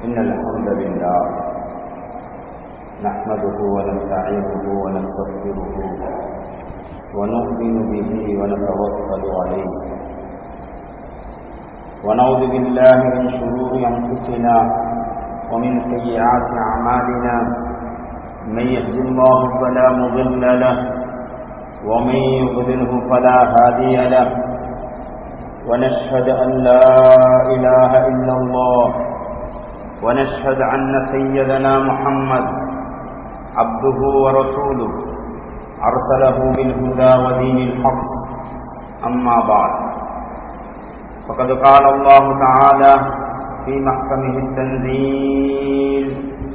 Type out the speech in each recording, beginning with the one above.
إن الحمد لله نحمده ونستعينه ونستغفره ونؤمن به ونتوكل عليه ونعوذ بالله من شرور أنفسنا ومن سيئات أعمالنا من يهد الله فلا مضل له ومن يضلله فلا هادي له ونشهد أن لا إله إلا الله ونشهد أن سيدنا محمد عبده ورسوله أرسله بالهدى ودين الحق أما بعد فقد قال الله تعالى في محكمه التنزيل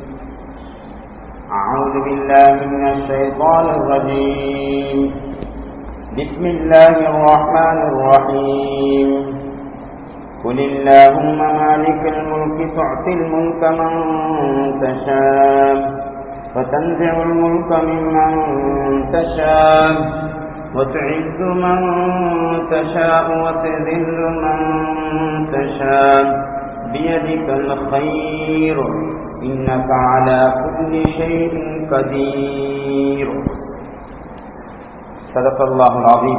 أعوذ بالله من الشيطان الرجيم بسم الله الرحمن الرحيم قل اللهم مالك الملك تعطي الملك من تشاء وتنزع الملك ممن تشاء وتعز من تشاء وتذل من تشاء بيدك الخير إنك على كل شيء قدير صدق الله العظيم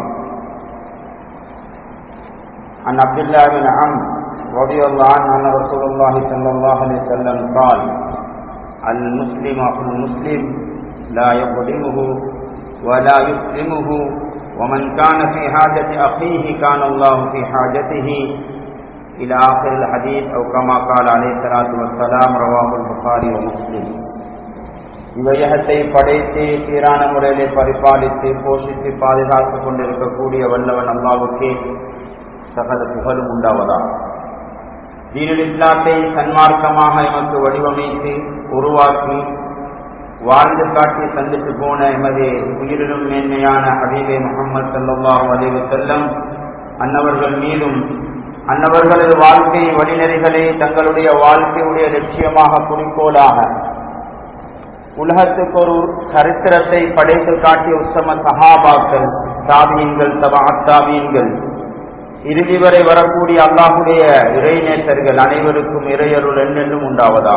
عن عبد الله بن عمرو رضي الله عنه أن رسول الله صلى الله عليه وسلم قال المسلم أخو المسلم لا يظلمه ولا يسلمه ومن كان في حاجة أخيه كان الله في حاجته إلى آخر الحديث أو كما قال عليه الصلاة والسلام رواه البخاري ومسلم இவையகத்தை படைத்து சீரான முறையிலே பரிபாலித்து போஷித்து பாதுகாத்துக் கொண்டிருக்கக்கூடிய வல்லவன் அல்லாவுக்கே சகல புகழும் உண்டாவதா தீனுல் இஸ்லாத்தை சன்மார்க்கமாக எமக்கு வடிவமைத்து உருவாக்கி வாழ்ந்து காட்டி சந்தித்து போன எமது உயிரிலும் மேன்மையான ஹபீபே முகமது சல்லாஹ் அலைவு செல்லம் அன்னவர்கள் மீதும் அன்னவர்களது வாழ்க்கை வழிநெறிகளை தங்களுடைய வாழ்க்கையுடைய லட்சியமாக குறிக்கோளாக உலகத்துக்கு ஒரு சரித்திரத்தை படைத்து காட்டிய உத்தம சஹாபாக்கள் தாபியங்கள் தபாத்தாபியங்கள் இறுதி வரை வரக்கூடிய அல்லாஹுடைய இறைநேசர்கள் அனைவருக்கும் இறையருள் என்னென்றும் உண்டாவதா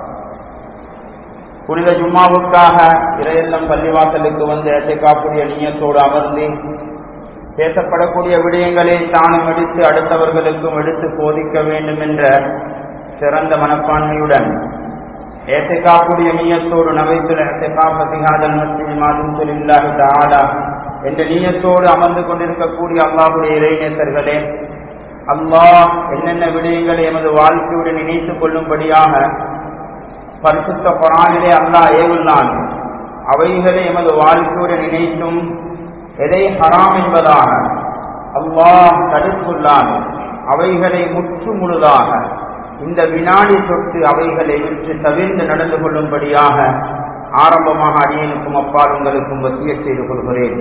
புனித ஜும்மாவுக்காக இறையெல்லம் பள்ளிவாசலுக்கு வந்து ஏற்றைக்காக்கூடிய நீயத்தோடு அமர்ந்து பேசப்படக்கூடிய விடயங்களை தானும் எடுத்து அடுத்தவர்களுக்கும் எடுத்து போதிக்க வேண்டும் என்ற சிறந்த மனப்பான்மையுடன் ஏசைக்காக்கூடிய நீயத்தோடு நவைத்துல் ஏசைக்காபதிகாதல் மஸ்ஜித் மாதும் சொல்லாஹி தாலா என்ற நீயத்தோடு அமர்ந்து கொண்டிருக்கக்கூடிய அல்லாஹுடைய இறைநேசர்களே அல்லாஹ் என்னென்ன விடயங்களை எமது வாழ்க்கையுடன் இணைத்துக் கொள்ளும்படியாக பரிசுத்த குரானிலே அல்லாஹ் ஏவுள்ளான் அவைகளை எமது வாழ்க்கையுடன் இணைத்தும் எதை ஹராம் என்பதாக அல்லாஹ் தடுத்துள்ளான் அவைகளை முற்று முழுதாக இந்த வினாடி தொட்டு அவைகளை விற்று தவிர்ந்து நடந்து கொள்ளும்படியாக ஆரம்பமாக அடியனுக்கும் அப்பால் உங்களுக்கும் வசிய செய்து கொள்கிறேன்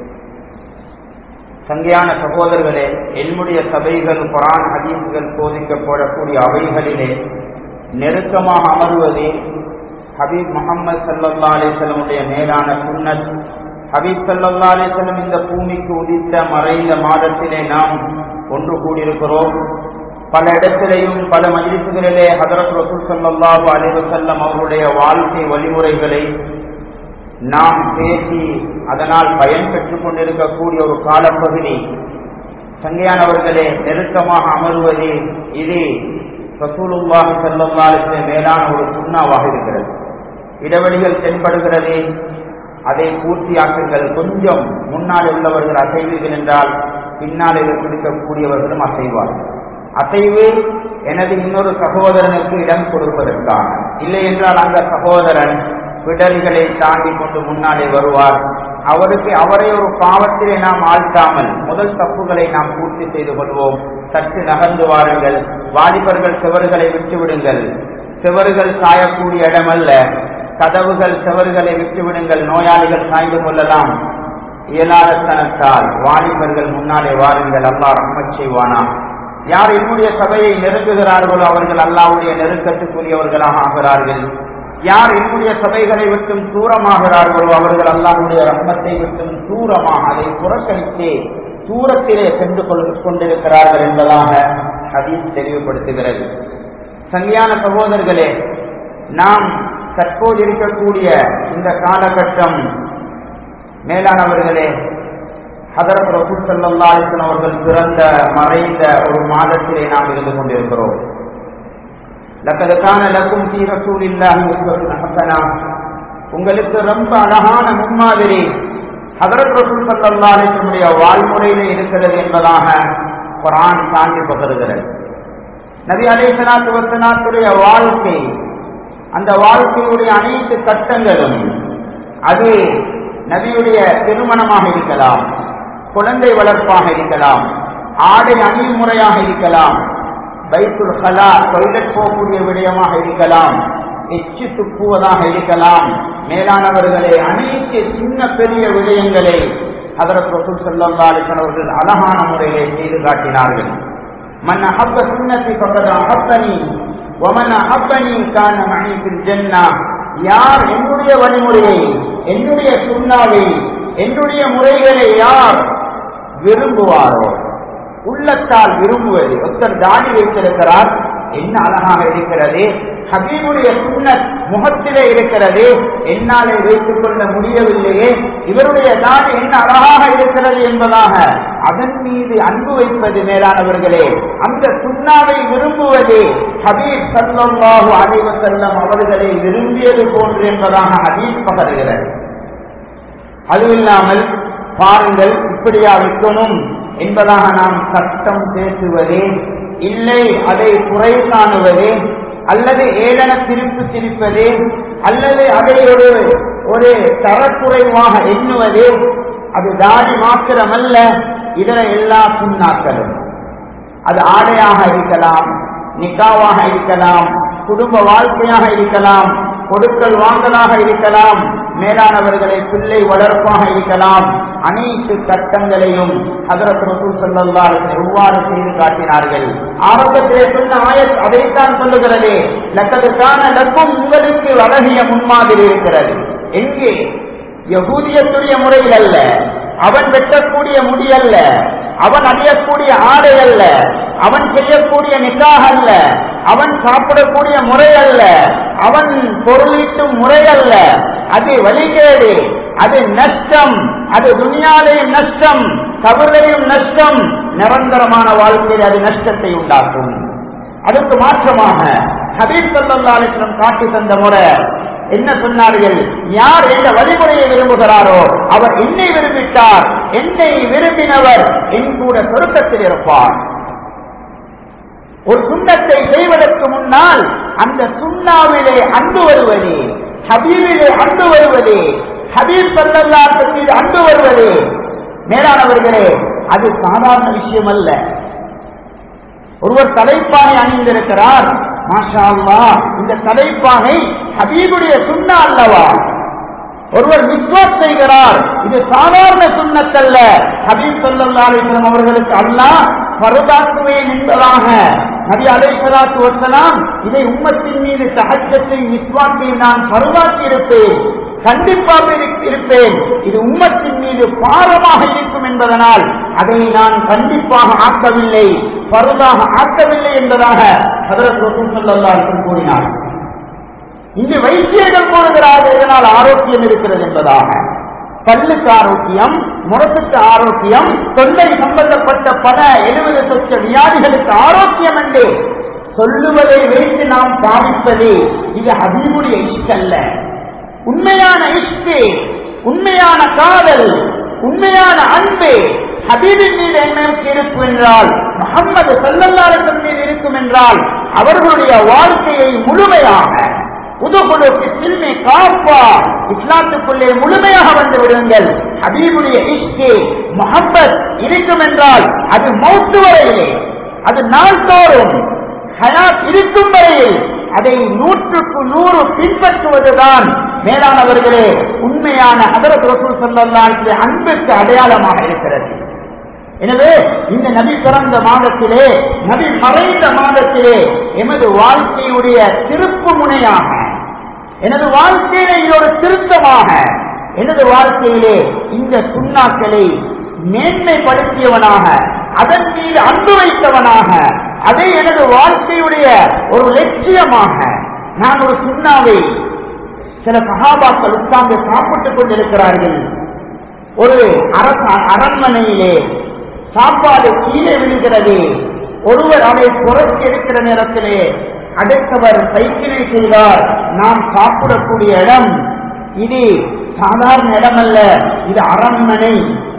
சங்கையான சகோதரர்களே என்னுடைய சபைகள் குரான் ஹதீஸ்கள் போதிக்கப்படக்கூடிய அவைகளிலே நெருக்கமாக அமர்வதே ஹபீப் முகமது சல்லா அலிசல்லமுடைய மேலான சுன்னத் ஹபீப் சல்லா அலிசல்லம் இந்த பூமிக்கு உதித்த மறைந்த மாதத்திலே நாம் ஒன்று கூடியிருக்கிறோம் பல இடத்திலேயும் பல மஜிலிசுகளிலே ஹதரத் ரசூல் சல்லாஹூ அலிவசல்லம் அவருடைய வாழ்க்கை வழிமுறைகளை நாம் பேசி அதனால் பயன் பெற்றுக் கொண்டிருக்கக்கூடிய ஒரு காலப்பகுதி சங்கையானவர்களே நெருக்கமாக அமர்வது இது ரசூலுல்லாஹி சல்லாஹுக்கு மேலான ஒரு சுண்ணாவாக இருக்கிறது இடைவெளிகள் தென்படுகிறது அதை பூர்த்தியாக்குங்கள் கொஞ்சம் முன்னால் உள்ளவர்கள் அசைவீர்கள் என்றால் பின்னால் பிடிக்கக்கூடியவர்களும் அசைவார்கள் அசைவு எனது இன்னொரு சகோதரனுக்கு இடம் கொடுப்பதற்கான இல்லை என்றால் அந்த சகோதரன் விடல்களை தாண்டி கொண்டு முன்னாலே வருவார் அவருக்கு அவரை ஒரு பாவத்திலே நாம் ஆழ்த்தாமல் முதல் தப்புகளை நாம் பூர்த்தி செய்து கொள்வோம் சற்று நகர்ந்து வாருங்கள் வாலிபர்கள் செவறுகளை விட்டுவிடுங்கள் செவறுகள் சாயக்கூடிய இடமல்ல கதவுகள் செவறுகளை விட்டுவிடுங்கள் நோயாளிகள் சாய்ந்து கொள்ளலாம் இயலாதத்தனத்தால் வாலிபர்கள் முன்னாலே வாருங்கள் அல்லா ரஹ்மத் செய்வானா யார் என்னுடைய சபையை நெருங்குகிறார்களோ அவர்கள் அல்லாவுடைய நெருக்கத்துக்குரியவர்களாக ஆகிறார்கள் யார் என்னுடைய சபைகளை விட்டும் தூரமாகிறார்களோ அவர்கள் அல்லாஹுடைய ரத்னத்தை விட்டும் தூரமாக அதை புறக்கணித்து தூரத்திலே சென்று கொள்- கொண்டிருக்கிறார்கள் என்பதாக ஹதீஸ் தெளிவுபடுத்துகிறது சங்கியான சகோதரர்களே நாம் தற்போது இருக்கக்கூடிய இந்த காலகட்டம் மேலானவர்களே ஹதரத் ரசூல் சல்லா அலிஸ்லாம் அவர்கள் பிறந்த மறைந்த ஒரு மாதத்திலே நாம் இருந்து கொண்டிருக்கிறோம் லக்கதுக்கான லக்கும் தீ ரசூல் இல்லாஹி உங்களுக்கு ரொம்ப அழகான முன்மாதிரி ஹதரத் ரசூல் சல்லா அலிஸ்லமுடைய வாழ்முறையிலே இருக்கிறது என்பதாக குரான் சான்றி பகருகிறது நபி அலை சலாத்து வசனாத்துடைய வாழ்க்கை அந்த வாழ்க்கையுடைய அனைத்து கட்டங்களும் அது நபியுடைய திருமணமாக இருக்கலாம் குழந்தை வளர்ப்பாக இருக்கலாம் ஆடை அணிமுறையாக இருக்கலாம் பைத்துல் கலா டொய்லெட் போகக்கூடிய விடயமாக இருக்கலாம் எச்சு துப்புவதாக இருக்கலாம் மேலானவர்களே அனைத்து சின்ன பெரிய விடயங்களை அதற்கு ரசூல் சல்லா அலிசன் அவர்கள் அழகான முறையிலே செய்து காட்டினார்கள் மன் அஹப்ப சுன்னத்தி பக்கத அஹப்பனி ஒமன் அஹப்பனி கான மணிப்பில் ஜென்னா யார் என்னுடைய வழிமுறையை என்னுடைய சுண்ணாவை என்னுடைய முறைகளை யார் விரும்புவாரோ உள்ளத்தால் விரும்புவது ஒருத்தர் தாடி வைத்திருக்கிறார் என்ன அழகாக இருக்கிறது ஹபீபுடைய சுண்ணத் முகத்திலே இருக்கிறது என்னாலே வைத்துக் கொள்ள முடியவில்லையே இவருடைய தாடி என்ன அழகாக இருக்கிறது என்பதாக அதன் மீது அன்பு வைப்பது மேலானவர்களே அந்த சுண்ணாவை விரும்புவது ஹபீப் சல்லாஹு அலைவ செல்லம் அவர்களை விரும்பியது போன்று என்பதாக ஹபீப் பகருகிறது அதுவில்லாமல் பாருங்கள் இப்படியா வைக்கணும் என்பதாக நாம் சட்டம் பேசுவதே இல்லை அதை குறை காணுவதே அல்லது ஏளன திருப்பு திரிப்பதே அல்லது அதை ஒரு ஒரு தரக்குறைவாக எண்ணுவதே அது தாடி மாத்திரமல்ல இதர எல்லா புண்ணாக்களும் அது ஆடையாக இருக்கலாம் நிக்காவாக இருக்கலாம் குடும்ப வாழ்க்கையாக இருக்கலாம் கொடுக்கல் வாங்கலாக இருக்கலாம் மேலானவர்களை பிள்ளை வளர்ப்பாக இருக்கலாம் அனைத்து சட்டங்களையும் ஹதரத் ரசூல் சல்லா எவ்வாறு செய்து காட்டினார்கள் ஆரம்பத்திலே சொன்ன ஆயத் அதைத்தான் சொல்லுகிறது லக்கதுக்கான லக்கும் உங்களுக்கு அழகிய முன்மாதிரி இருக்கிறது எங்கே யகூதியத்துடைய முறையில் அல்ல அவன் வெட்டக்கூடிய முடி அல்ல அவன் அணியக்கூடிய ஆடை அல்ல அவன் செய்யக்கூடிய நிக்காக அல்ல அவன் சாப்பிடக்கூடிய முறை அல்ல அவன் பொருளீட்டும் முறை அல்ல அது வழிகேடு அது நஷ்டம் அது துணியாலையும் நஷ்டம் கபலையும் நஷ்டம் நிரந்தரமான வாழ்க்கையில் அது நஷ்டத்தை உண்டாக்கும் அதற்கு மாற்றமாக ஹபீப் சல்லா அலிஸ்லம் காட்டி தந்த முறை என்ன சொன்னார்கள் யார் எந்த வழிமுறையை விரும்புகிறாரோ அவர் என்னை விரும்பிட்டார் என்னை விரும்பினவர் என் கூட சொருக்கத்தில் இருப்பார் ஒரு சுண்ணத்தை செய்வதற்கு முன்னால் அந்த சுண்ணாவிலே அன்பு வருவது ஹபீபிலே அன்பு வருவது ஹபீப் சல்லல்லாஹு மீது அன்பு வருவது மேலானவர்களே அது சாதாரண விஷயம் அல்ல ஒருவர் தலைப்பானை அணிந்திருக்கிறார் மாஷா அல்லா இந்த தலைப்பானை ஹபீபுடைய சுண்ணா அல்லவா ஒருவர் விஸ்வாஸ் செய்கிறார் இது சாதாரண சுண்ணத்தல்ல ஹபீப் சல்லா அலிஸ்லாம் அவர்களுக்கு அல்லாஹ் பருதாக்குவேன் என்பதாக நபி அலைசலாத்து வசலாம் இதை உம்மத்தின் மீது சகஜத்தை விஸ்வாசை நான் பருதாக்கி இருப்பேன் கண்டிப்பாக இருப்பேன் இது உம்மத்தின் மீது பாரமாக இருக்கும் என்பதனால் அதை நான் கண்டிப்பாக ஆக்கவில்லை பருதாக ஆக்கவில்லை என்பதாக ஹதரத் ரசூல் ஸல்லல்லாஹு அலைஹி வஸல்லம் கூறினார் இங்கு வைத்தியர்கள் கூறுகிறார்கள் இதனால் ஆரோக்கியம் இருக்கிறது என்பதாக பல்லுக்கு ஆரோக்கியம் முரத்துக்கு ஆரோக்கியம் தொண்டை சம்பந்தப்பட்ட பல எழுபது சொச்ச வியாதிகளுக்கு ஆரோக்கியம் என்று சொல்லுவதை வைத்து நாம் பாவிப்பது இது ஹபீபுடைய இஷ்டல்ல உண்மையான இஷ்டு உண்மையான காதல் உண்மையான அன்பு ஹபீபின் மீது என்னருக்கு இருக்கும் என்றால் முகம்மது சல்லல்லாரத்தின் மீது இருக்கும் என்றால் அவர்களுடைய வாழ்க்கையை முழுமையாக உதுகுலுக்கு சில்மி காப்பா இஸ்லாத்துக்குள்ளே முழுமையாக வந்து விடுங்கள் ஹபீபுடைய இஷ்கு முகம்மத் இருக்கும் என்றால் அது மௌத்து வரையிலே அது நாள்தோறும் ஹயாத் இருக்கும் வரையில் அதை நூற்றுக்கு நூறு பின்பற்றுவதுதான் மேலானவர்களே உண்மையான ஹதரத் ரசூல் சல்லல்லாஹு அன்புக்கு அடையாளமாக இருக்கிறது எனவே இந்த நபி பிறந்த மாதத்திலே நபி மறைந்த மாதத்திலே எமது வாழ்க்கையுடைய திருப்பு முனையாக எனது வாழ்க்கையிலே இது ஒரு திருத்தமாக எனது வாழ்க்கையிலே இந்த சுண்ணாக்களை மேன்மைப்படுத்தியவனாக அதன் மீது அன்பு வைத்தவனாக அதை எனது வாழ்க்கையுடைய ஒரு லட்சியமாக நான் ஒரு சுண்ணாவை சில சகாபாக்கள் உட்கார்ந்து சாப்பிட்டுக் கொண்டிருக்கிறார்கள் ஒரு அரச அரண்மனையிலே சாப்பாடு கீழே விழுகிறது ஒருவர் அதை புரட்சி எடுக்கிற நேரத்திலே அடுத்தவர் சைக்கிளை செய்தார் நாம் சாப்பிடக்கூடிய இடம் இது சாதாரண இடம் அல்ல இது அரண்மனை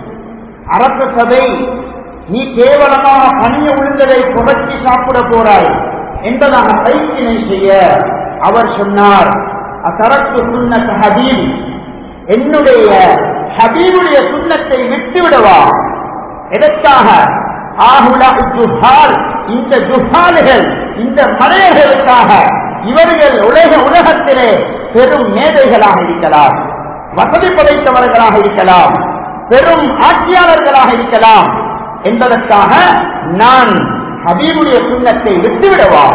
அரச சபை நீ கேவலமாக பணிய விழுந்ததை புரட்சி சாப்பிட போறாய் என்பதாக சைக்கிளை செய்ய அவர் சொன்னார் அசரத்து சுண்ணத் ஹபீப் என்னுடைய ஹபீபுடைய சுண்ணத்தை விட்டு விடவா எதற்காக ஆகுலா ஜுஹால் இந்த ஜுஹால்கள் இந்த மலையர்களுக்காக இவர்கள் உலக உலகத்திலே பெரும் மேதைகளாக இருக்கலாம் வசதி படைத்தவர்களாக இருக்கலாம் பெரும் ஆட்சியாளர்களாக இருக்கலாம் என்பதற்காக நான் ஹபீபுடைய சுண்ணத்தை விட்டுவிடவா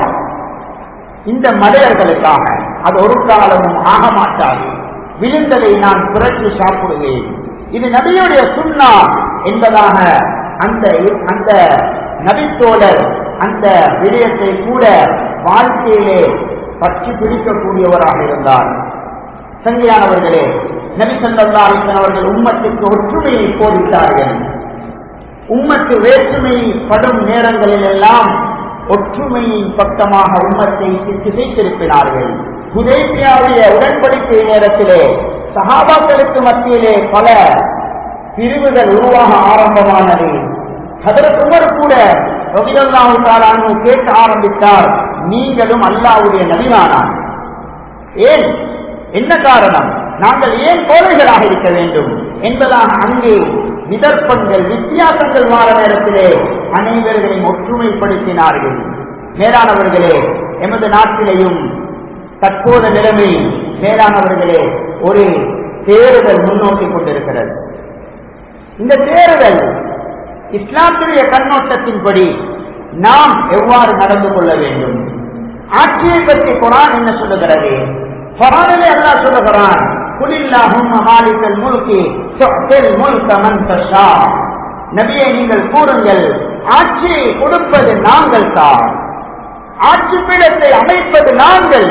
இந்த மடையர்களுக்காக அது ஒரு காலமும் ஆக மாட்டாது விழுந்ததை நான் புரட்சி சாப்பிடுவேன் இது நபியுடைய சுண்ணா என்பதாக அந்த அந்த நபித்தோழர் அந்த விடயத்தை கூட வாழ்க்கையிலே பற்றி பிடிக்கக்கூடியவராக இருந்தார் சங்கையானவர்களே நபி சல்லா அலிசன் அவர்கள் உம்மத்துக்கு ஒற்றுமையை போதித்தார்கள் உம்மத்து வேற்றுமை படும் நேரங்களில் எல்லாம் ஒற்றுமையின் பக்கமாக உம்மத்தை திசை திருப்பினார்கள் புதைப்பியாவுடைய உடன்படிக்கை நேரத்திலே சகாபாக்களுக்கு மத்தியிலே பல பிரிவுகள் உருவாக ஆரம்பமானது அதற்கு உமர் கூட ரவிதல்லாஹு தாலானு கேட்க ஆரம்பித்தார் நீங்களும் அல்லாவுடைய நபிமானான் ஏன் என்ன காரணம் நாங்கள் ஏன் கோழைகளாக இருக்க வேண்டும் என்பதாக அங்கே விதர்ப்பங்கள் வித்தியாசங்கள் மாற நேரத்திலே அனைவர்களையும் ஒற்றுமைப்படுத்தினார்கள் மேலானவர்களே எமது நாட்டிலேயும் தற்போத நிலைமை மேலானவர்களே ஒரு தேர்தல் முன்னோக்கி கொண்டிருக்கிறது இந்த தேர்தல் இஸ்லாத்துடைய கண்ணோட்டத்தின்படி நாம் எவ்வாறு நடந்து கொள்ள வேண்டும் ஆட்சியை பற்றி குரான் என்ன சொல்லுகிறது குரானிலே அல்லாஹ் சொல்லுகிறான் குலில்லாஹும் மாலிகல் முல்கி துஅத்தில் முல்க மன் தஷா நபியை நீங்கள் கூறுங்கள் ஆட்சியை கொடுப்பது நாங்கள் தான் ஆட்சி பீடத்தை அமைப்பது நாங்கள்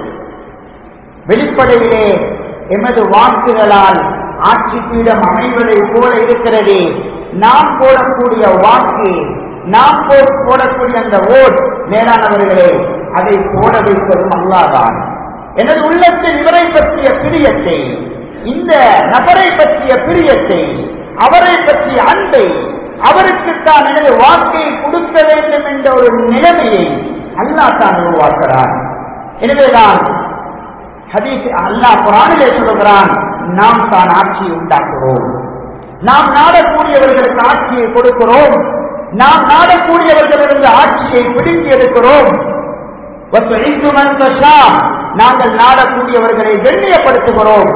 வெளிப்படையிலே எமது வாக்குகளால் ஆட்சி பீடம் அமைவதை போல இருக்கிறது நாம் போடக்கூடிய வாக்கு நாம் போடக்கூடிய அந்த ஓட் மேலானவர்களே அதை போட வைப்பதும் அல்லாதான் எனது உள்ளத்தில் இவரை பற்றிய பிரியத்தை இந்த நபரை பற்றிய பிரியத்தை அவரை பற்றிய அன்பை அவருக்குத்தான் எனது வாக்கை கொடுக்க வேண்டும் என்ற ஒரு நிலைமையை அல்லாஹ் தான் உருவாக்குறான் எனவேதான் ஹதீஸ் அல்லாஹ் குரானிலே சொல்லுகிறான் நாம் தான் ஆட்சியை உண்டாக்குறோம் நாம் நாடக்கூடியவர்களுக்கு ஆட்சியை கொடுக்கிறோம் நாம் நாடக்கூடியவர்களிருந்து ஆட்சியை பிடித்து எடுக்கிறோம் நாங்கள் நாடக்கூடியவர்களை வெண்ணியப்படுத்துகிறோம்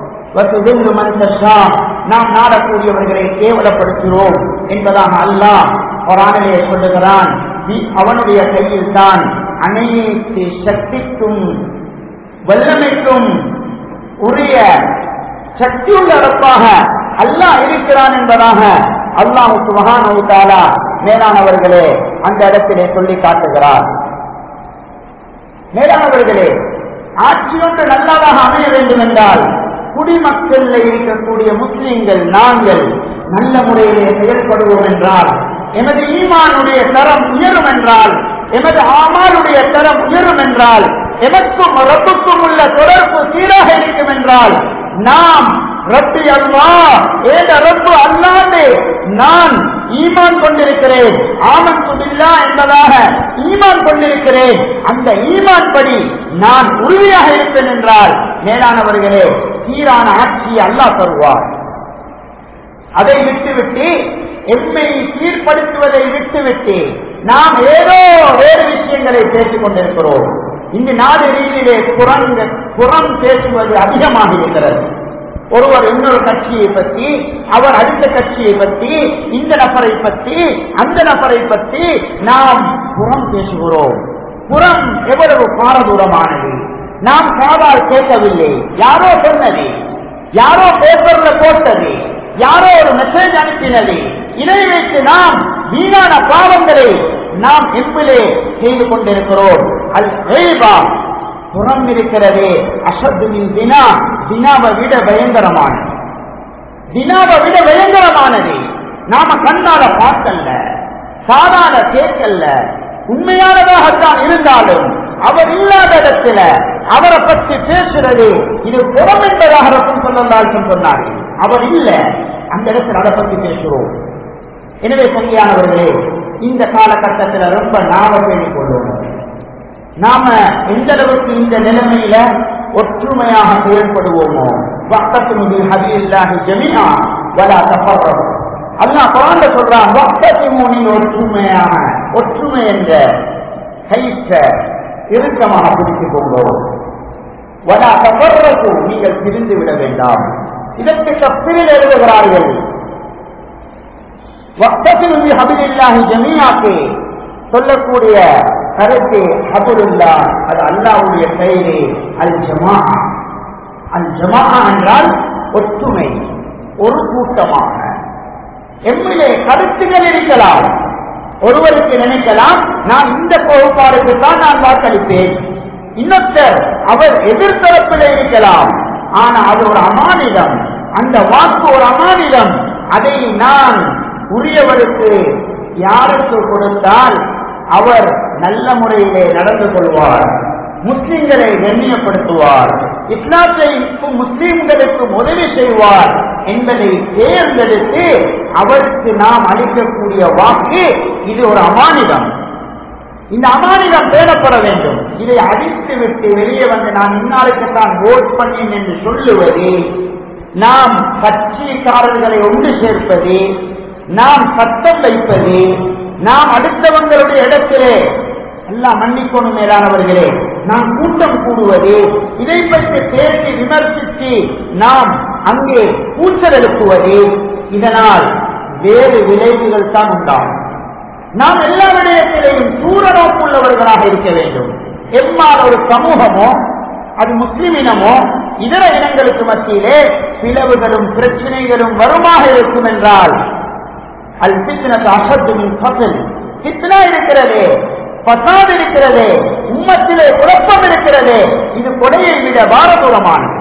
நாம் நாடக்கூடியவர்களை கேவலப்படுத்துகிறோம் என்பதாக அல்லாஹ் குரானிலே சொல்லுகிறான் அவனுடைய கையில் தான் அனைத்து சக்திக்கும் வல்லமைக்கும் உரிய சக்தியுள்ள அரப்பாக அல்லாஹ் இருக்கிறான் என்பதாக அல்லாஹுக்கு மகானவுத்தாலா மேலானவர்களே அந்த இடத்திலே சொல்லி காட்டுகிறார் மேலானவர்களே ஆட்சி ஒன்று நல்லதாக அமைய வேண்டும் என்றால் குடிமக்களில் இருக்கக்கூடிய முஸ்லிம்கள் நாங்கள் நல்ல முறையிலே செயல்படுவோம் என்றால் எமது ஈமானுடைய தரம் உயரும் என்றால் எமது ஆமாளுடைய தரம் உயரும் என்றால் எமக்கும் ரப்புக்கும் உள்ள தொடர்பு சீராக இருக்கும் என்றால் நாம் ரப்பி அல்லா ஏத ரப்பு அல்லாண்டு நான் ஈமான் கொண்டிருக்கிறேன் ஆமன் துபில்லா என்பதாக ஈமான் கொண்டிருக்கிறேன் அந்த ஈமான் படி நான் உறுதியாக இருப்பேன் என்றால் மேலானவர்களே சீரான ஆட்சியை அல்லாஹ் தருவார் அதை விட்டுவிட்டு எம்மை சீர்படுத்துவதை விட்டுவிட்டு நாம் ஏதோ வேறு விஷயங்களை பேசிக் கொண்டிருக்கிறோம் இந்த நாடு ரீதியிலே புறங்க புறம் பேசுவது அதிகமாக இருக்கிறது ஒருவர் இன்னொரு கட்சியை பற்றி அவர் அடுத்த கட்சியை பற்றி இந்த நபரை பற்றி அந்த நபரை பற்றி நாம் புறம் பேசுகிறோம் புறம் எவ்வளவு பாரதூரமானது நாம் காதால் கேட்கவில்லை யாரோ சொன்னது யாரோ பேப்பர்ல போட்டது யாரோ ஒரு மெசேஜ் அனுப்பினது இதை வைத்து நாம் வீணான பாவங்களை நாம் எம்பிலே செய்து கொண்டிருக்கிறோம் அல் ரேபா புறம் இருக்கிறதே அசத்துமின் தினா தினாவை விட பயங்கரமானது தினாவை விட பயங்கரமானது நாம கண்ணால பார்த்தல்ல சாதாரண கேட்கல்ல உண்மையானதாகத்தான் இருந்தாலும் அவர் இல்லாத இடத்துல அவரை பற்றி பேசுறது இது புறம் என்பதாக ரசம் சொல்லலாம் சொன்னார்கள் அவர் இல்ல அந்த இடத்துல அதை பற்றி பேசுறோம் எனவே சரியானவர்களே இந்த காலகட்டத்தில் ரொம்ப நாம பேணிக் கொள்வோம் நாம எந்த அளவுக்கு இந்த நிலைமையில ஒற்றுமையாக செயல்படுவோமோ வக்கத்து ஹபில்லாஹி ஜமியா வலா தஃபர்ரஹு அல்லாஹ் குரான்ல சொல்றான் வக்கத்து மூனில் ஒற்றுமையாக ஒற்றுமை என்ற கயிற்ற இறுக்கமாக பிடித்துக் கொண்டோம் வலா தஃபர்ரஹு நீங்கள் பிரிந்து விட வேண்டாம் இதற்கு தப்பில் எழுதுகிறார்கள் வக்தத்தில் ஹபிலில்லாஹி ஜமியாக்கு சொல்லக்கூடிய கருத்து ஹபுல்லா அது அல்லாவுடைய பெயரே அல் ஜமா அல் ஜமா என்றால் ஒற்றுமை ஒரு கூட்டமாக எம்மிலே கருத்துகள் இருக்கலாம் ஒருவருக்கு நினைக்கலாம் நான் இந்த கோட்பாடுக்கு தான் நான் வாக்களிப்பேன் இன்னொருத்தர் அவர் எதிர்த்தரப்பில் இருக்கலாம் ஆனா அது ஒரு அமானிதம் அந்த வாக்கு ஒரு அமானிதம் அதை நான் உரியவருக்கு யாருக்கு கொடுத்தால் அவர் நல்ல முறையிலே நடந்து கொள்வார் முஸ்லிம்களை கண்ணியப்படுத்துவார் இஸ்லாத்தைக்கும் முஸ்லிம்களுக்கும் உதவி செய்வார் என்பதை தேர்ந்தெடுத்து அவருக்கு நாம் அளிக்கக்கூடிய வாக்கு இது ஒரு அமானிதம் இந்த அமானிதம் பேணப்பட வேண்டும் இதை அடித்து விட்டு வெளியே வந்து நான் இன்னாருக்கு தான் ஓட் பண்ணேன் என்று சொல்லுவது நாம் கட்சிக்காரர்களை ஒன்று சேர்ப்பது நாம் சட்டம் வைப்பது நாம் அடுத்தவங்களுடைய இடத்திலே எல்லாம் மன்னிக்கணும் மேலானவர்களே நாம் கூட்டம் கூடுவது இதை பற்றி பேசி விமர்சித்து நாம் அங்கே கூச்சல் எழுப்புவது இதனால் வேறு விளைவுகள் தான் உண்டாகும் நாம் எல்லா விடயத்திலையும் தூர நோக்குள்ளவர்களாக இருக்க வேண்டும் எம்மால் ஒரு சமூகமோ அது முஸ்லிம் இனமோ இதர இனங்களுக்கு மத்தியிலே பிளவுகளும் பிரச்சனைகளும் வருமாக இருக்கும் என்றால் அல் பித்னத் அசத்து மின் ஃபஸ்ல் பித்னா இருக்கிறதே பசாத் இருக்கிறதே உம்மத்திலே குழப்பம் இருக்கிறதே இது கொடையை விட பாரதூரமானது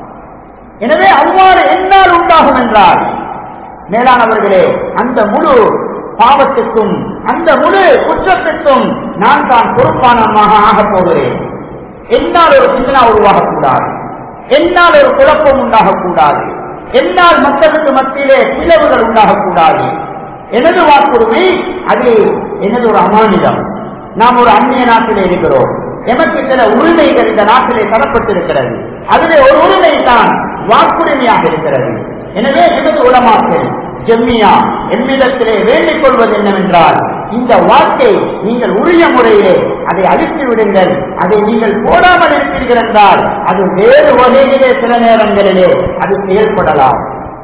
எனவே அவ்வாறு என்னால் உண்டாகும் என்றால் மேலானவர்களே அந்த முழு பாவத்துக்கும் அந்த முழு குற்றத்துக்கும் நான் தான் பொறுப்பானமாக ஆகப் போகிறேன் என்னால் ஒரு சிந்தனா உருவாகக்கூடாது என்னால் ஒரு குழப்பம் உண்டாகக்கூடாது என்னால் மக்களுக்கு மத்தியிலே பிளவுகள் உண்டாகக்கூடாது எனது வாக்குரிமை அது எனது ஒரு அமானிதம் நாம் ஒரு அந்நிய நாட்டிலே இருக்கிறோம் எமக்கு சில உரிமைகள் இந்த நாட்டிலே தரப்பட்டிருக்கிறது அதிலே ஒரு உரிமை தான் வாக்குரிமையாக இருக்கிறது எனவே எனது உலமாக்கள் ஜெம்மியா என்னிடத்திலே வேண்டிக் கொள்வது என்னவென்றால் இந்த வாக்கை நீங்கள் உரிய முறையிலே அதை அழித்து விடுங்கள் அதை நீங்கள் போடாமல் இருப்பீர்கள் என்றால் அது வேறு வகையிலே சில நேரங்களிலே அது செயல்படலாம்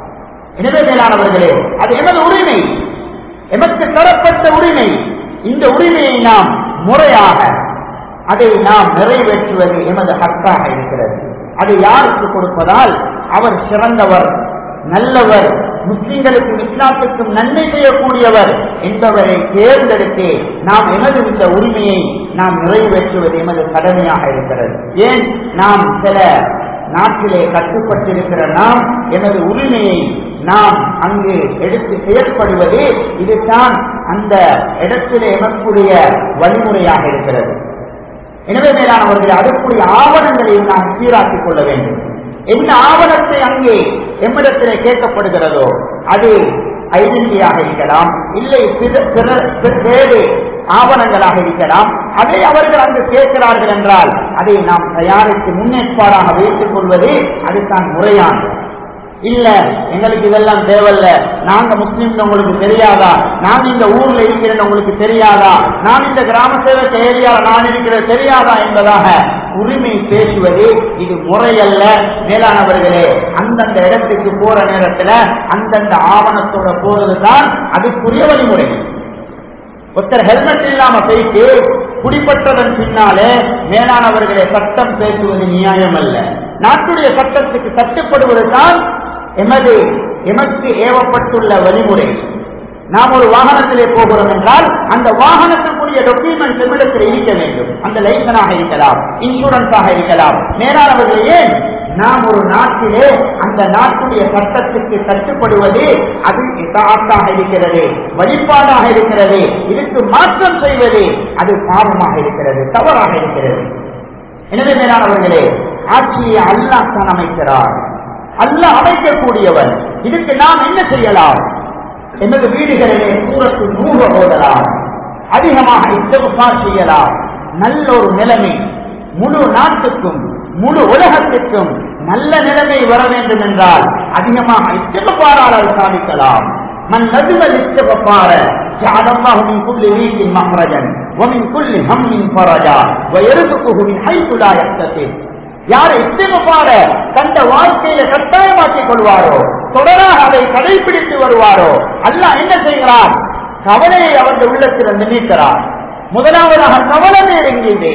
எனவே மேலானவர்களே அது எமது உரிமை எமக்கு தரப்பட்ட உரிமை இந்த உரிமையை நாம் முறையாக அதை நாம் நிறைவேற்றுவது எமது ஹக்காக இருக்கிறது அதை யாருக்கு கொடுப்பதால் அவர் சிறந்தவர் நல்லவர் முஸ்லிம்களுக்கும் இஸ்லாத்துக்கும் நன்மை செய்யக்கூடியவர் என்பவரை தேர்ந்தெடுத்து நாம் எமது இந்த உரிமையை நாம் நிறைவேற்றுவது எமது கடமையாக இருக்கிறது ஏன் நாம் சில நாட்டிலே கட்டுப்பட்டிருக்கிற நாம் எமது உரிமையை நாம் அங்கு எடுத்து செயல்படுவது இதுதான் அந்த இடத்திலே எமக்குரிய வழிமுறையாக இருக்கிறது எனவே மேலானவர்கள் அதற்குரிய ஆவணங்களையும் நாம் சீராக்கிக் கொள்ள வேண்டும் என்ன ஆவணத்தை அங்கே எம்மிடத்திலே கேட்கப்படுகிறதோ அது ஐடென்டியாக இருக்கலாம் இல்லை பிற- பிற- பிற- வேறு ஆவணங்களாக இருக்கலாம் அதை அவர்கள் அங்கு கேட்கிறார்கள் என்றால் அதை நாம் தயாரித்து முன்னேற்பாடாக வைத்துக் கொள்வது அதுதான் முறையானது இல்ல எங்களுக்கு இதெல்லாம் தேவையில்ல நாங்க முஸ்லீம் உங்களுக்கு தெரியாதா நான் இந்த ஊர்ல இருக்கிறேன் உங்களுக்கு தெரியாதா நான் இந்த கிராம சேவக ஏரியாவில் நான் இருக்கிறது தெரியாதா என்பதாக உரிமை பேசுவது இது முறையல்ல மேலானவர்களே அந்தந்த இடத்துக்கு போற நேரத்துல அந்தந்த ஆவணத்தோட போறதுதான் அதுக்குரிய வழிமுறை ஒருத்தர் ஹெல்மெட் இல்லாம போயிட்டு குடிப்பட்டதன் பின்னாலே மேலானவர்களை சட்டம் பேசுவது நியாயம் அல்ல நாட்டுடைய சட்டத்துக்கு கட்டுப்படுவதுதான் எமது எமக்கு ஏவப்பட்டுள்ள வழிமுறை நாம் ஒரு வாகனத்திலே போகிறோம் என்றால் அந்த வாகனத்துக்குரிய டாக்குமெண்ட் எவ்விடத்தில் இருக்க வேண்டும் அந்த லைசனாக இருக்கலாம் இன்சூரன்ஸாக இருக்கலாம் மேலானவர்கள் ஏன் நாம் ஒரு நாட்டிலே அந்த நாட்டுடைய சட்டத்துக்கு கட்டுப்படுவது அது இதாத்தாக இருக்கிறது வழிபாடாக இருக்கிறது இதுக்கு மாற்றம் செய்வது அது பாவமாக இருக்கிறது தவறாக இருக்கிறது எனவே மேலானவர்களே ஆட்சியை அல்லாஹ் தான் அமைக்கிறார் அல்லாஹ் அமைக்கக்கூடியவன் இதுக்கு நாம் என்ன செய்யலாம் எமது வீடுகளிலே சூரத்து நூறு ஓதலாம் அதிகமாக இத்தகுப்பார் செய்யலாம் நல்ல ஒரு நிலைமை முழு நாட்டுக்கும் முழு உலகத்திற்கும் நல்ல நிலைமை வர வேண்டும் என்றால் அதிகமாக இத்தகுப்பாரால் அது சாதிக்கலாம் من نزل الاستغفار جعل الله من كل ريح مخرجا ومن كل هم فرجا ويرزقه من حيث لا يحتسب யார் இஸ்திகபார தந்த வாழ்க்கையில கட்டாயமாக்கிக் கொள்வாரோ தொடராக அதை கடைபிடித்து வருவாரோ அல்லாஹ் என்ன செய்கிறார் கவலையை அவருடைய உள்ளத்தில் நீக்கிறார் முதலாவதாக கவலை நெருங்கியது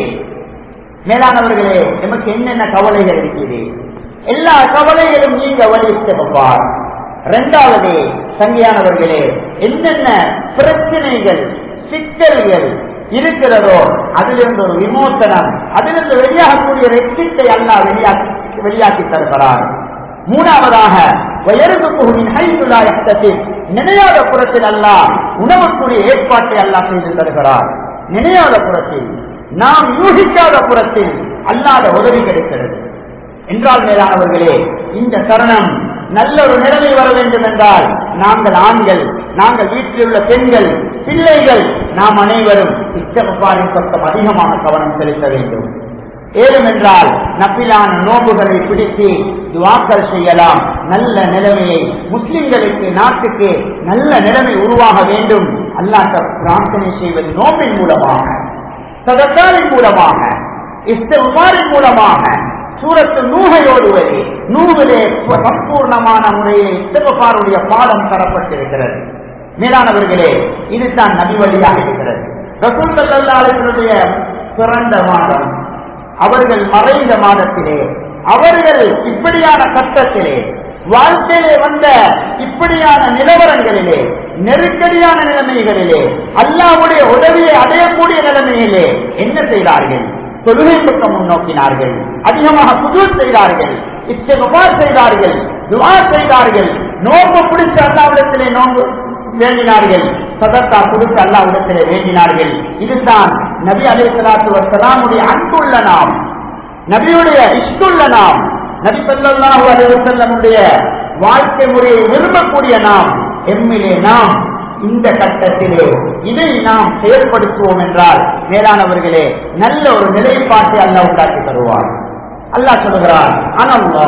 மேலானவர்களே எமக்கு என்னென்ன கவலைகள் இருக்குது எல்லா கவலைகளும் நீங்க வழி இஸ்திகபார் இரண்டாவது சங்கியானவர்களே என்னென்ன பிரச்சனைகள் சிக்கல்கள் இருக்கிறதோ அதிலிருந்து ஒரு விமோசனம் அதிலிருந்து வெளியாகக்கூடிய ரெட்சித்தை அல்லா வெளியாக்கி வெளியாக்கி தருகிறார் மூணாவதாக வயருக்கு புகுமின் ஹைசுல்லா எத்தத்தில் நினையாத புறத்தில் அல்ல உணவுக்குரிய ஏற்பாட்டை அல்லா செய்து தருகிறார் நினையாத புறத்தில் நாம் யூகிக்காத புறத்தில் அல்லாத உதவி கிடைக்கிறது என்றால் மேலானவர்களே இந்த தருணம் நல்ல ஒரு நிலைமை வர வேண்டும் என்றால் நாங்கள் ஆண்கள் நாங்கள் வீட்டில் உள்ள பெண்கள் பிள்ளைகள் நாம் அனைவரும் இச்சகப்பாரின் பக்கம் அதிகமாக கவனம் செலுத்த வேண்டும் ஏழும் என்றால் நப்பிலான நோம்புகளை பிடித்து துவாக்கல் செய்யலாம் நல்ல நிலைமையை முஸ்லிம்களுக்கு நாட்டுக்கு நல்ல நிலைமை உருவாக வேண்டும் அல்லாட்ட பிரார்த்தனை செய்வது நோம்பின் மூலமாக சதத்தாரின் மூலமாக இஸ்தகுமாரின் மூலமாக சூரத்து நூகை ஓடுவது நூவிலே சம்பூர்ணமான முறையில் இஸ்தகுமாருடைய பாடம் தரப்பட்டிருக்கிறது மேலானவர்களே இதுதான் நபி வழியாக இருக்கிறது ரசூல் சல்லாஹனுடைய பிறந்த மாதம் அவர்கள் மறைந்த மாதத்திலே அவர்கள் இப்படியான கட்டத்திலே வாழ்க்கையிலே வந்த இப்படியான நிலவரங்களிலே நெருக்கடியான நிலைமைகளிலே அல்லாவுடைய உதவியை அடையக்கூடிய நிலைமையிலே என்ன செய்தார்கள் தொழுகை பக்கம் முன்னோக்கினார்கள் அதிகமாக புது செய்தார்கள் இச்செவ்வாறு செய்தார்கள் துவா செய்தார்கள் நோம்பு பிடிச்ச அல்லாவிடத்திலே நோம்பு வேண்டினார்கள் சதத்தா கொடுத்து அல்லாவிடத்திலே வேண்டினார்கள் இதுதான் நபி அலி சலாத்து வசலாமுடைய அன்புள்ள நாம் நபியுடைய இஷ்டுள்ள நாம் நபி சொல்லாஹு அலிவசல்லமுடைய வாழ்க்கை முறையை விரும்பக்கூடிய நாம் எம்மிலே நாம் இந்த கட்டத்திலே இதை நாம் செயல்படுத்துவோம் என்றால் மேலானவர்களே நல்ல ஒரு நிலைப்பாட்டை அல்ல உண்டாக்கி தருவார் அல்லாஹ் சொல்லுகிறார் அனல்லா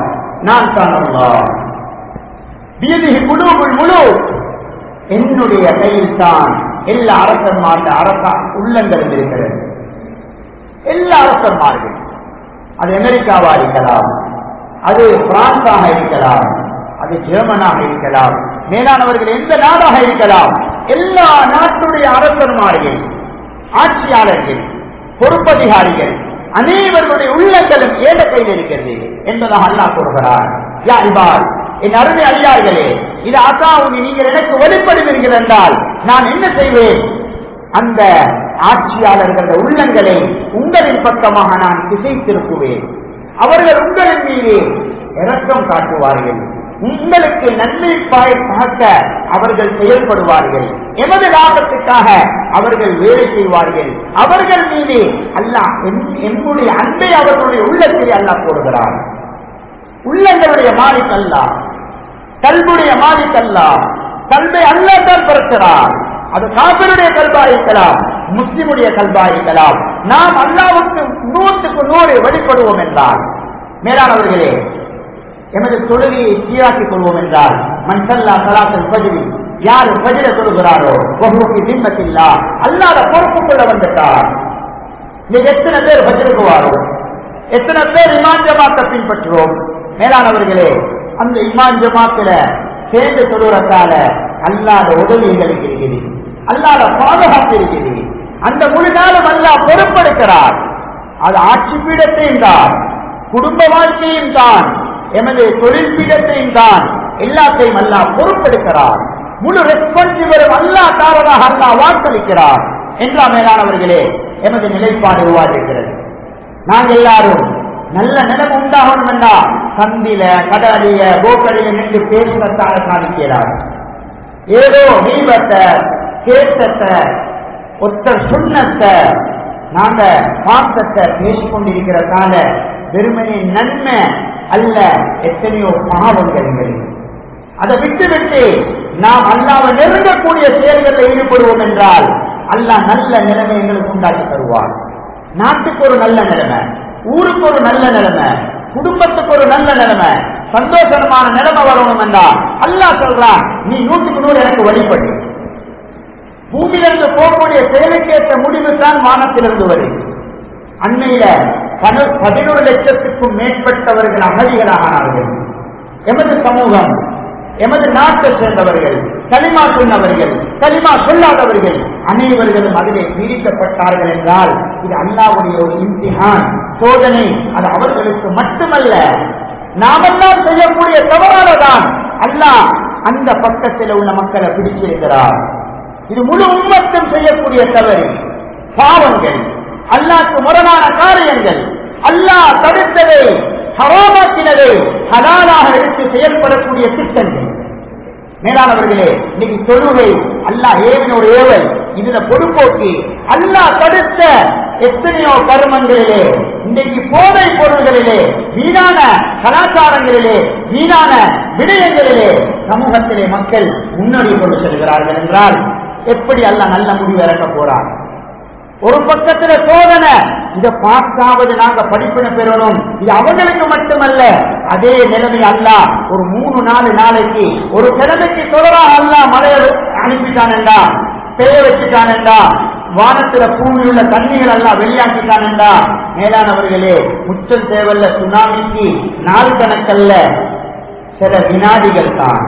நான் தான் அல்லா குழுவுள் முழு என்னுடைய கையில் தான் எல்லா அரசன்மார்ந்த அரசா உள்ளங்களும் இருக்கிறது எல்லா அரசன்மார்கள் அது அமெரிக்காவா இருக்கலாம் அது பிரான்ஸாக இருக்கலாம் அது ஜெர்மனாக இருக்கலாம் மேலானவர்கள் எந்த நாடாக இருக்கலாம் எல்லா நாட்டுடைய அரசன்மார்கள் ஆட்சியாளர்கள் பொறுப்பதிகாரிகள் அனைவருடைய உள்ளங்களும் ஏத கையில் இருக்கிறது என்பதாக அல்லாஹ் கூறுகிறார் யா இபால் என் அருமை அடியார்களே இது அசாவுனி நீங்கள் எனக்கு வெளிப்படுவீர்கள் என்றால் நான் என்ன செய்வேன் அந்த ஆட்சியாளர்கள் உள்ளங்களை உங்களின் பக்கமாக நான் திசை திருப்புவேன் அவர்கள் உங்களின் மீது இரக்கம் காட்டுவார்கள் உங்களுக்கு நன்மை பார்க்க அவர்கள் செயல்படுவார்கள் எமது லாபத்துக்காக அவர்கள் வேலை செய்வார்கள் அவர்கள் மீது அல்லாஹ் என்னுடைய அன்பை அவர்களுடைய உள்ளத்தில் அல்லாஹ் போடுகிறார் உள்ளங்களுடைய மாலிக் அல்லா கல்புடைய மாலிக் அல்லா கல்வை அல்லா தான் பிறக்கிறார் அது காப்பருடைய கல்பா இருக்கலாம் முஸ்லிமுடைய கல்பா இருக்கலாம் நாம் அல்லாவுக்கு நூற்றுக்கு நூறு வெளிப்படுவோம் என்றால் மேலானவர்களே எமது தொழுகையை சீராக்கிக் கொள்வோம் என்றால் மன்சல்லா சலாசல் பஜிரி யார் பஜிர தொழுகிறாரோ ஒவ்வொரு திம்மத்தில்லா அல்லாத பொறுப்புக்குள்ள வந்துட்டார் நீங்க எத்தனை பேர் பஜிருக்கு வாரோம் எத்தனை பேர் இமான் ஜமாத்தை பின்பற்றுவோம் மேலானவர்களே அந்த இமான் ஜமாத்துல சேர்ந்து தொழுறத்தால அல்லாத உதவிகள் இருக்கிறது அல்லாத பாதுகாப்பு இருக்கிறது அந்த முழு நாளும் அல்லா பொறுப்பெடுக்கிறார் அது ஆட்சி பீடத்தையும் தான் குடும்ப வாழ்க்கையும் தான் எமது தொழில் பீடத்தையும் தான் எல்லாத்தையும் அல்லா பொறுப்பெடுக்கிறார் முழு ரெஸ்பான்சிபிளும் அல்லா தாரதாக அல்லா வாக்களிக்கிறார் என்றா மேலானவர்களே எமது நிலைப்பாடு உருவாகிருக்கிறது நாங்கள் எல்லாரும் நல்ல நிலம் உண்டாகணும் என்றா சந்தில கடலிய கோக்கடில நின்று பேசுவதாக சாதிக்கிறார் ஏதோ நீபத்தை கேட்டத்தை ஒத்த சுண்ணத்தை நாங்க பாசத்தை பேசிக்கொண்டிருக்கிறதால வெறுமனே நன்மை அல்ல எத்தனையோ பாவங்கள் எங்களுக்கு அதை விட்டு விட்டு நாம் அல்லாவை நெருங்கக்கூடிய செயல்களில் ஈடுபடுவோம் என்றால் அல்லாஹ் நல்ல நிலைமை எங்களுக்கு உண்டாக்கி தருவார் நாட்டுக்கு ஒரு நல்ல நிலைமை ஊருக்கு ஒரு நல்ல நிலைமை குடும்பத்துக்கு ஒரு நல்ல நிலைமை சந்தோஷமான நிலைமை வரணும் என்றால் அல்லாஹ் சொல்றான் நீ நூற்றுக்கு நூறு எனக்கு வழிபடு பூமியிலிருந்து போகக்கூடிய செயலுக்கேற்ற முடிவு தான் வானத்திலிருந்து வருது அன்னையில பன- பதினோரு லட்சத்துக்கும் மேற்பட்டவர்கள் அகதிகளாக ஆனார்கள் எமது சமூகம் எமது நாட்டை சேர்ந்தவர்கள் களிமா சொன்னவர்கள் களிமா சொல்லாதவர்கள் அனைவர்களும் அதிலே பீடிக்கப்பட்டார்கள் என்றால் இது அல்லாவுடைய ஒரு இம்திஹான் சோதனை அது அவர்களுக்கு மட்டுமல்ல நாமெல்லாம் செய்யக்கூடிய தவறாலதான் அல்லாஹ் அந்த பக்கத்தில் உள்ள மக்களை பிடிச்சிருக்கிறார் இது முழு உம்மத்தும் செய்யக்கூடிய தவறு பாவங்கள் அல்லாஹ்க்கு முரணான காரியங்கள் அல்லாஹ் தடுத்ததை ஹராமாக்கினதை ஹலாலாக எடுத்து செயல்படக்கூடிய திட்டங்கள் மேலானவர்களே இன்னைக்கு தொழுகை அல்லாஹ் ஏவின ஒரு ஏவல் இதுல பொறுப்போக்கி அல்லாஹ் தடுத்த எத்தனையோ கருமங்களிலே இன்றைக்கு போதை பொருள்களிலே வீணான கலாச்சாரங்களிலே வீணான விடயங்களிலே சமூகத்திலே மக்கள் முன்னோடி கொண்டு செல்கிறார்கள் என்றால் எப்படி அல்லாஹ் நல்ல முடிவு இறக்க போறார் ஒரு பக்கத்துல சோதனை இத பார்த்தாவது நாங்க படிப்பினை பெறணும் இது அவங்களுக்கு மட்டுமல்ல அதே நிலைமை அல்ல ஒரு மூணு நாலு நாளைக்கு ஒரு கிழமைக்கு தொடரா அல்ல மழைய அனுப்பிட்டானண்டா பெய்ய வச்சுட்டானண்டா வானத்துல பூமியில் உள்ள தண்ணிகள் எல்லாம் வெளியாக்கிட்டானண்டா மேலானவர்களே முச்சல் தேவல்ல சுனாமிக்கு நாள் கணக்கல்ல சில வினாடிகள் தான்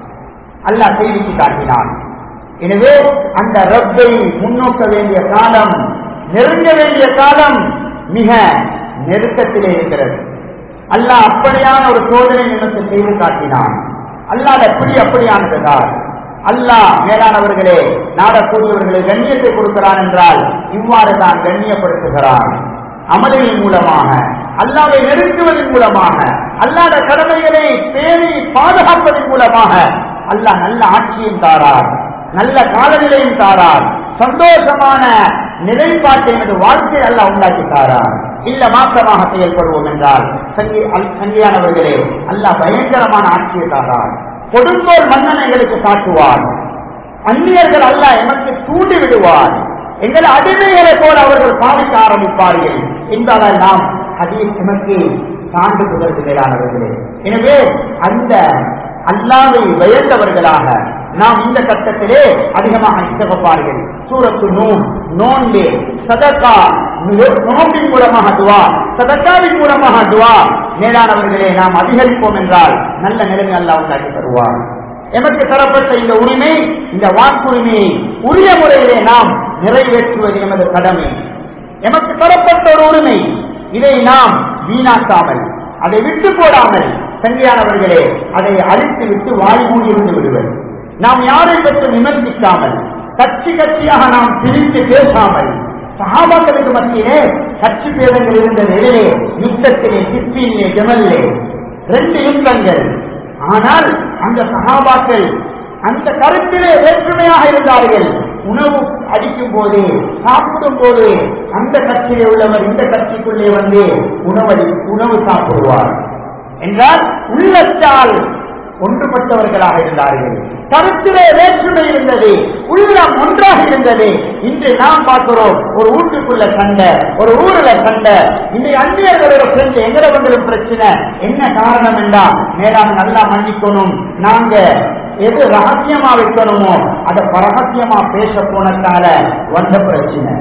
அல்லாஹ் செய்திக்கு காட்டினான் எனவே அந்த ரப்பை முன்னோக்க வேண்டிய காலம் நெருங்க வேண்டிய காலம் மிக நெருக்கத்திலே இருக்கிறது அல்லாஹ் அப்படியான ஒரு சோதனை நிமிஷம் செய்து காட்டினான் அல்லாஹ் எப்படி அப்படியானதுதான் அல்லாஹ் மேலானவர்களே நாடக்கூடியவர்களை கண்ணியத்தை கொடுக்கிறான் என்றால் இவ்வாறு தான் கண்ணியப்படுத்துகிறான் அமலின் மூலமாக அல்லாவை நெருங்குவதன் மூலமாக அல்லாத கடமைகளை பேணி பாதுகாப்பதன் மூலமாக அல்லாஹ் நல்ல ஆட்சியும் தாரார் நல்ல காலநிலையும் தாரார் சந்தோஷமான நிலைப்பாட்டை எனது வாழ்க்கை அல்ல உண்டாக்கி தாரார் இல்ல மாற்றமாக செயல்படுவோம் என்றால் சங்கி அல்- சங்கியானவர்களே அல்லாஹ் பயங்கரமான ஆட்சியை தாரார் கொடுங்கோல் மன்னன் எங்களுக்கு காட்டுவார் அந்நியர்கள் அல்ல எமக்கு தூண்டி விடுவார் எங்கள் அடிமைகளை போல அவர்கள் பாதிக்க ஆரம்பிப்பார்கள் என்பதால் நாம் ஹதீஸ் எமக்கு சான்று புதற்கு மேலானவர்களே எனவே அந்த அல்லாவை பயந்தவர்களாக நாம் இந்த கட்டத்திலே அதிகமாக இசகப்பார்கள் சூரத்து நூன் நோன்பு சதக்கா நோம்பின் மூலமாக துவா சதக்காவின் மூலமாக துவா மேலானவர்களே நாம் அதிகரிப்போம் என்றால் நல்ல நிலைமை அல்லாஹ் உண்டாக்கி தருவார் எமக்கு தரப்பட்ட இந்த உரிமை இந்த வாக்குரிமையை உரிய முறையிலே நாம் நிறைவேற்றுவது எமது கடமை எமக்கு தரப்பட்ட ஒரு உரிமை இதை நாம் வீணாக்காமல் அதை விட்டு போடாமல் சங்கியானவர்களே அதை அழித்து விட்டு வாய் மூடியிருந்து விடுவது நாம் யாரை பற்றி விமர்சிக்காமல் கட்சி கட்சியாக நாம் பிரித்து பேசாமல் சகாபாக்களுக்கு மத்தியிலே கட்சி பேதங்கள் இருந்த நிலையிலே யுத்தத்திலே சிப்பியிலே ஜமல்லே ரெண்டு யுத்தங்கள் ஆனால் அந்த சகாபாக்கள் அந்த கருத்திலே வேற்றுமையாக இருந்தார்கள் உணவு அடிக்கும் போது சாப்பிடும் போது அந்த கட்சியிலே உள்ளவர் இந்த கட்சிக்குள்ளே வந்து உணவடி உணவு சாப்பிடுவார் என்றால் உள்ளத்தால் ஒன்றுபட்டவர்களாக இருந்தார்கள் கருத்திலே வேற்றுமை இருந்தது உள்ளம் ஒன்றாக இருந்தது இன்று நாம் பார்க்கிறோம் ஒரு வீட்டுக்குள்ள சண்டை ஒரு ஊர்ல சண்டை இந்த அந்நியர்களோட பிரச்சனை எங்கட வந்தாலும் பிரச்சனை என்ன காரணம் என்றா மேலான நல்லா மன்னிக்கணும் நாங்க எது ரகசியமா வைக்கணுமோ அதை பரகசியமா பேச போனதால வந்த பிரச்சனை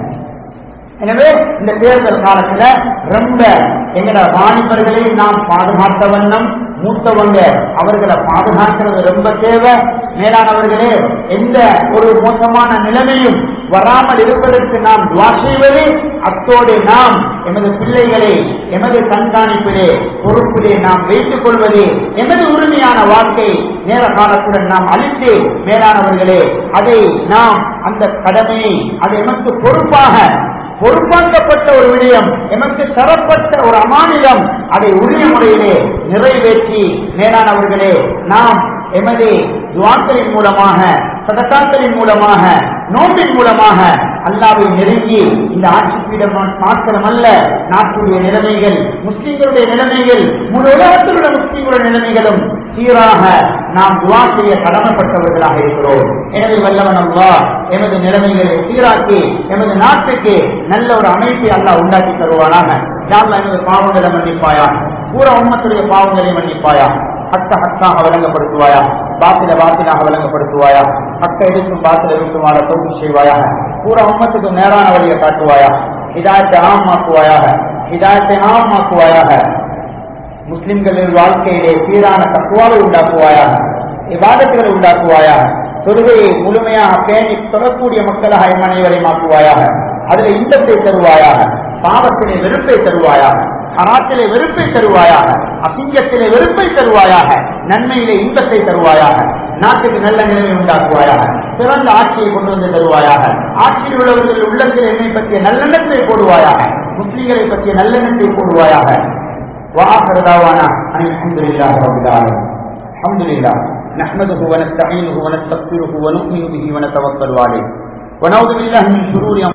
எனவே இந்த தேர்தல் காலத்துல ரொம்ப எங்கட வாலிபர்களை நாம் பாதுகாத்த வண்ணம் மூத்தவங்க அவர்களை பாதுகாக்கிறது ரொம்ப தேவை மேலானவர்களே எந்த ஒரு மோசமான நிலைமையும் வராமல் இருப்பதற்கு நாம் துவா செய்வது அத்தோடு நாம் எமது பிள்ளைகளை எமது கண்காணிப்பிலே பொறுப்பிலே நாம் வைத்துக் கொள்வது எமது உரிமையான வாழ்க்கை நேர காலத்துடன் நாம் அளித்து மேலானவர்களே அதை நாம் அந்த கடமையை அது எமக்கு பொறுப்பாக பொறுப்பாக்கப்பட்ட ஒரு விடயம் எமக்கு தரப்பட்ட ஒரு அமானிதம் அதை உரிய முறையிலே நிறைவேற்றி மேலானவர்களே நாம் எமது துவாக்களின் மூலமாக சதத்தாக்களின் மூலமாக நோம்பின் மூலமாக அல்லாவை நெருங்கி இந்த ஆட்சி பீடம் மாத்திரம் அல்ல நாட்டுடைய நிலைமைகள் முஸ்லிம்களுடைய நிலைமைகள் முழு உலகத்தில் உள்ள முஸ்லிம்களுடைய நிலைமைகளும் சீராக நாம் துவா செய்ய கடமைப்பட்டவர்களாக இருக்கிறோம் எனவே வல்லவன் அல்லா எமது நிலைமைகளை சீராக்கி எமது நாட்டுக்கு நல்ல ஒரு அமைப்பை அல்லாஹ் உண்டாக்கி தருவானாக யாழ்லா எமது பாவங்களை மன்னிப்பாயா பூரா உண்மத்துடைய பாவங்களை மன்னிப்பாயா ஹக்க ஹக்காக வழங்கப்படுத்துவாயா பாத்தில பாத்திலாக வழங்கப்படுத்துவாயா ஹக்க எடுக்கும் பாத்தில இருக்குமாற தோல்வி செய்வாயாக பூரா உம்மத்துக்கு நேரான வழியை காட்டுவாயா ஹிதாயத்தை ஆமாக்குவாயாக ஹிதாயத்தை ஆமாக்குவாயாக முஸ்லிம்களின் வாழ்க்கையிலே சீரான தக்குவாவை உண்டாக்குவாயாக விவாதத்துகளை உண்டாக்குவாயாக தொழுகையை முழுமையாக பேணி தொடரக்கூடிய மக்களாக எம் அனைவரையும் ஆக்குவாயாக அதில் இன்பத்தை தருவாயாக பாவத்திலே வெறுப்பை தருவாயாக ஹராத்திலே வெறுப்பை தருவாயாக அசிங்கத்திலே வெறுப்பை தருவாயாக நன்மையிலே இன்பத்தை தருவாயாக நாட்டுக்கு நல்ல நிலைமை உண்டாக்குவாயாக சிறந்த ஆட்சியை கொண்டு வந்து தருவாயாக ஆட்சியில் உள்ளவர்கள் உள்ளத்தில் என்னை பற்றிய நல்லெண்ணத்தை போடுவாயாக முஸ்லிம்களை பற்றிய நல்லெண்ணத்தை போடுவாயாக وآخر دعوانا أن الحمد لله رب العالمين الحمد لله نحمده ونستعينه ونستغفره ونؤمن به ونتوكل عليه ونعوذ بالله من شرور